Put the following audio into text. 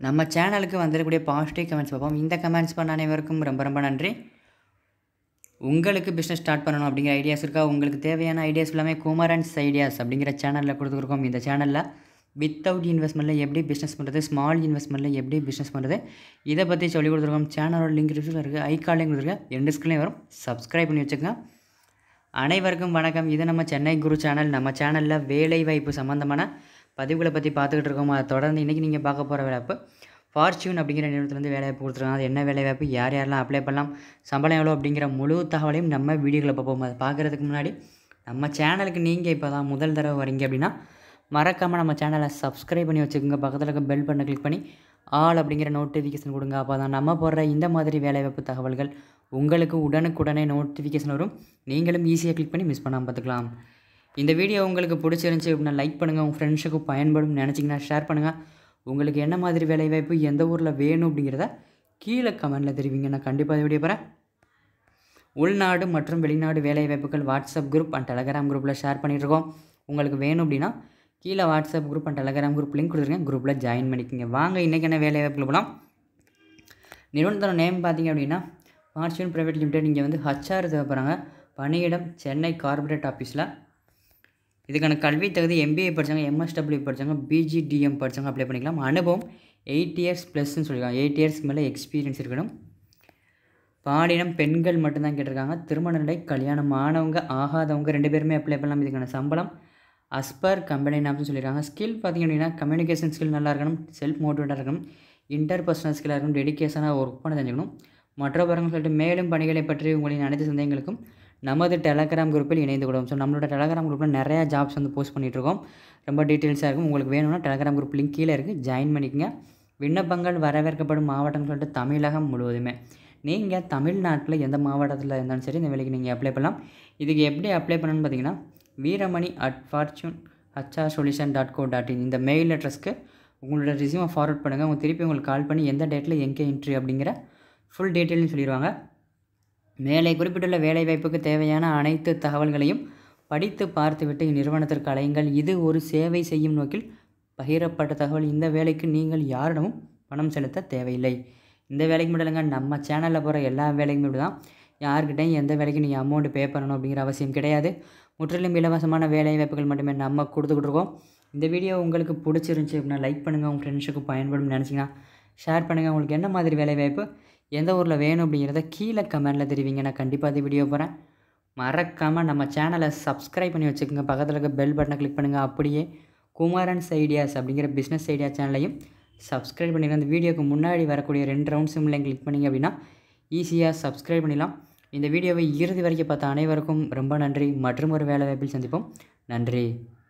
நம்ம சேனலுக்கு வந்திருக்கக்கூடிய பாசிட்டிவ் கமெண்ட்ஸ் பார்ப்போம் இந்த கமெண்ட்ஸ் பண்ண அனைவருக்கும் ரொம்ப ரொம்ப நன்றி உங்களுக்கு பிஸ்னஸ் ஸ்டார்ட் பண்ணணும் அப்படிங்கிற ஐடியாஸ் இருக்கா உங்களுக்கு தேவையான ஐடியாஸ் எல்லாமே குமரன்ஸ் ஐடியாஸ் அப்படிங்கிற சேனலில் கொடுத்துருக்கோம் இந்த சேனலில் வித்தவுட் இன்வெஸ்ட்மெண்ட்டில் எப்படி பிஸ்னஸ் பண்ணுறது ஸ்மால் இன்வெஸ்ட்மெண்ட்டில் எப்படி பிஸ்னஸ் பண்ணுறது இதை பற்றி சொல்லி கொடுத்துருக்கோம் சேனலோட லிங்க் டிஸ்கிரிப்ஷனில் இருக்குது ஐ கார்டு லிங்க் இருக்குது என் டிஸ்கிரிப்ஷன்லேயும் வரும் சப்ஸ்கிரைப் பண்ணி வச்சுக்கோங்க அனைவருக்கும் வணக்கம் இது நம்ம சென்னை குரு சேனல் நம்ம சேனலில் வேலைவாய்ப்பு சம்மந்தமான பதிவுகளை பற்றி பார்த்துக்கிட்டு இருக்கோம் அதை தொடர்ந்து இன்றைக்கி நீங்கள் பார்க்க போகிற வேலைவாய்ப்பு ஃபார்ச்சூன் அப்படிங்கிற நிறுவனத்துலேருந்து வேலைவாய்ப்பு கொடுத்துருக்காங்க அது என்ன வேலைவாய்ப்பு யார் யாரெல்லாம் அப்ளை பண்ணலாம் சம்பளம் எவ்வளோ அப்படிங்கிற முழு தகவலையும் நம்ம வீடியோவில் பார்ப்போம் அதை பார்க்குறதுக்கு முன்னாடி நம்ம சேனலுக்கு நீங்கள் இப்போ தான் முதல் தடவை வரீங்க அப்படின்னா மறக்காமல் நம்ம சேனலை சப்ஸ்கிரைப் பண்ணி வச்சுக்கோங்க பக்கத்தில் இருக்க பெல் பட்டனை கிளிக் பண்ணி ஆல் அப்படிங்கிற நோட்டிஃபிகேஷன் கொடுங்க அப்போ தான் நம்ம போடுற இந்த மாதிரி வேலைவாய்ப்பு தகவல்கள் உங்களுக்கு உடனுக்குடனே நோட்டிஃபிகேஷன் வரும் நீங்களும் ஈஸியாக கிளிக் பண்ணி மிஸ் பண்ணாமல் பார்த்துக்கலாம் இந்த வீடியோ உங்களுக்கு பிடிச்சிருந்துச்சி அப்படின்னா லைக் பண்ணுங்கள் உங்கள் ஃப்ரெண்ட்ஸுக்கு பயன்படும் நினச்சிங்கன்னா ஷேர் பண்ணுங்கள் உங்களுக்கு என்ன மாதிரி வேலைவாய்ப்பு எந்த ஊரில் வேணும் அப்படிங்கிறத கீழே கமெண்டில் தெரிவிங்க நான் கண்டிப்பாக இந்த வீடியோ போகிறேன் உள்நாடு மற்றும் வெளிநாடு வேலைவாய்ப்புகள் வாட்ஸ்அப் குரூப் அண்ட் டெலகிராம் குரூப்பில் ஷேர் பண்ணியிருக்கோம் உங்களுக்கு வேணும் அப்படின்னா கீழே WhatsApp group and Telegram group link கொடுத்துருக்கேன் குரூப்பில் ஜாயின் பண்ணிக்கோங்க வாங்க இன்றைக்கி என்ன வேலைவாய்ப்புகள் போகலாம் நிறுவனத்தோட நேம் பார்த்தீங்க அப்படின்னா ஃபார்ச்சூன் ப்ரைவேட் லிமிடெட் இங்கே வந்து ஹச்ஆர் தேவைப்படுறாங்க பணியிடம் சென்னை கார்பரேட் ஆஃபீஸில் இதுக்கான கல்வி தகுதி எம்பிஏ படித்தாங்க எம்எஸ்டபிள்யூ படித்தாங்க பிஜிடிஎம் படித்தாங்க அப்ளை பண்ணிக்கலாம் அனுபவம் எயிட் இயர்ஸ் ப்ளஸ்ன்னு சொல்லியிருக்காங்க எயிட் இயர்ஸ்க்கு மேலே எக்ஸ்பீரியன்ஸ் இருக்கணும் பாலினம் பெண்கள் மட்டும்தான் கேட்டிருக்காங்க திருமண நிலை கல்யாணம் ஆனவங்க ஆகாதவங்க ரெண்டு பேருமே அப்ளை பண்ணலாம் இதுக்கான சம்பளம் அஸ்பர் கம்பெனி நாம்னு சொல்லியிருக்காங்க ஸ்கில் பார்த்திங்க அப்படின்னா கம்யூனிகேஷன் ஸ்கில் நல்லா இருக்கணும் செல்ஃப் மோட்டிவேட்டாக இருக்கணும் இன்டர் பர்சனல் ஸ்கில்லாக இருக்கணும் டெடிக்கேஷனாக ஒர்க் பண்ண தெரிஞ்சுக்கணும் மற்றவர்கள் சொல்லிட்டு மேலும் பணிகளை பற்றி உங்களின் அனைத்து சந்தேகங்களுக்கும் நமது டெலகிராம் குரூப்பில் இணைந்து கொள்வோம் ஸோ நம்மளோட டெலகிராம் குரூப்பில் நிறையா ஜாப்ஸ் வந்து போஸ்ட் பண்ணிகிட்ருக்கோம் ரொம்ப டீட்டெயில்ஸாக இருக்கும் உங்களுக்கு வேணும்னா டெலகிராம் குரூப் லிங்க் கீழே இருக்குது ஜாயின் பண்ணிக்கங்க விண்ணப்பங்கள் வரவேற்கப்படும் மாவட்டம்னு சொல்லிட்டு தமிழகம் முழுவதுமே நீங்கள் தமிழ்நாட்டில் எந்த மாவட்டத்தில் இருந்தாலும் சரி இந்த வேலைக்கு நீங்கள் அப்ளை பண்ணலாம் இதுக்கு எப்படி அப்ளை பண்ணணும்னு பார்த்தீங்கன்னா Veeramani at fortune HR solution dot co dot in இந்த மெயில் அட்ரஸ்க்கு உங்களோட ரிசியூமை ஃபார்வர்ட் பண்ணுங்கள் அவங்க திருப்பி உங்களுக்கு கால் பண்ணி எந்த டேட்டில் எங்கே என்ட்ரி அப்படிங்கிற ஃபுல் டீட்டெயில்னு சொல்லிடுவாங்க மேலே குறிப்பிட்டுள்ள வேலைவாய்ப்புக்கு தேவையான அனைத்து தகவல்களையும் படித்து பார்த்துவிட்டு இந்நிறுவனத்திற்கு அலையுங்கள் இது ஒரு சேவை செய்யும் நோக்கில் பகிரப்பட்ட தகவல் இந்த வேலைக்கு நீங்கள் யாரிடமும் பணம் செலுத்த தேவையில்லை இந்த வேலைக்கு மட்டும் இல்லைங்க நம்ம சேனலில் போகிற எல்லா வேலைக்குமே இப்படி தான் யார்கிட்டையும் எந்த வேலைக்கு நீங்கள் அமௌண்ட் பே பண்ணணும் அப்படிங்கிற அவசியம் கிடையாது முற்றிலும் இலவசமான வேலை வாய்ப்புகள் மட்டுமே நம்ம கொடுத்துக்கிட்டு இருக்கோம் இந்த வீடியோ உங்களுக்கு பிடிச்சிருந்துச்சி அப்படின்னா லைக் பண்ணுங்கள் உங்கள் ஃப்ரெண்ட்ஸுக்கு பயன்படும் நினச்சிங்கன்னா ஷேர் பண்ணுங்கள் உங்களுக்கு என்ன மாதிரி வேலை வாய்ப்பு எந்த ஊரில் வேணும் அப்படிங்கிறத கீழே கமெண்டில் தெரிவிங்க நான் கண்டிப்பாக இந்த வீடியோ போகிறேன் மறக்காமல் நம்ம சேனலை சப்ஸ்கிரைப் பண்ணி வச்சுக்கோங்க பக்கத்தில் இருக்க பெல் பட்டனை கிளிக் பண்ணுங்கள் அப்படியே குமாரன்ஸ் ஐடியாஸ் அப்படிங்கிற பிஸ்னஸ் ஐடியா சேனலையும் சப்ஸ்கிரைப் பண்ணிடுங்க அந்த வீடியோக்கு முன்னாடி வரக்கூடிய ரெண்டு ரவுண்ட் சிம்லையும் கிளிக் பண்ணிங்க அப்படின்னா ஈஸியாக சப்ஸ்கிரைப் பண்ணிடலாம் இந்த வீடியோவை இறுதி வரைக்கும் பார்த்த அனைவருக்கும் ரொம்ப நன்றி மற்றும் ஒரு வேலை வாய்ப்பில் சந்திப்போம் நன்றி